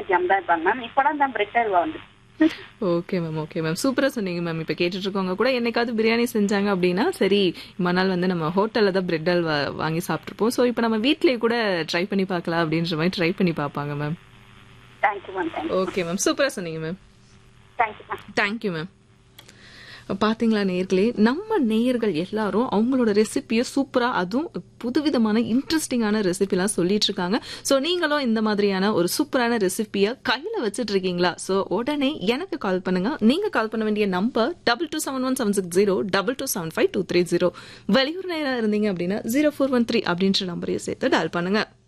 jam தான் இருப்பாங்க ma'am இப்பதான் தான் பிரெட் அல்வா வந்து ஓகே மேம் ஓகே மேம் சூப்பரா சொன்னீங்க மேம் இப்ப கேட்டுட்டு இருக்கவங்க கூட என்னைக்காவது பிரியாணி செஞ்சாங்க அப்படின்னா சரி மறுநாள் வந்து நம்ம ஹோட்டல்ல தான் பிரெட் அல்வா வாங்கி சாப்பிட்டுருப்போம் ஸோ இப்போ நம்ம வீட்லயே கூட ட்ரை பண்ணி பார்க்கலாம் அப்படின்ற மாதிரி ட்ரை பண்ணி பார்ப்பாங்க ma'am thank you ma'am thank you okay ma'am சூப்பரா சொன்னீங்க ma'am thank you ma'am thank you ma'am பாத்தீங்களா நேயர்களே நம்ம நேயர்கள் எல்லாரும் அவங்களோட ரெசிபியை சூப்பரா அதுவும் புதுவிதமான இன்ட்ரெஸ்டிங்கான ரெசிபிலாம் சொல்லிட்டு இருக்காங்க ஸோ நீங்களும் இந்த மாதிரியான ஒரு சூப்பரான ரெசிபியை கையில வச்சுட்டு இருக்கீங்களா ஸோ உடனே எனக்கு கால் பண்ணுங்க நீங்க கால் பண்ண வேண்டிய number double two seven one seven six zero double two seven five two three zero வெளியூர் நேரம் இருந்தீங்க அப்படின்னா ஜீரோ ஃபோர் ஒன் த்ரீ அப்படின்ற நம்பரையும் சேர்த்து டால் பண்ணுங்க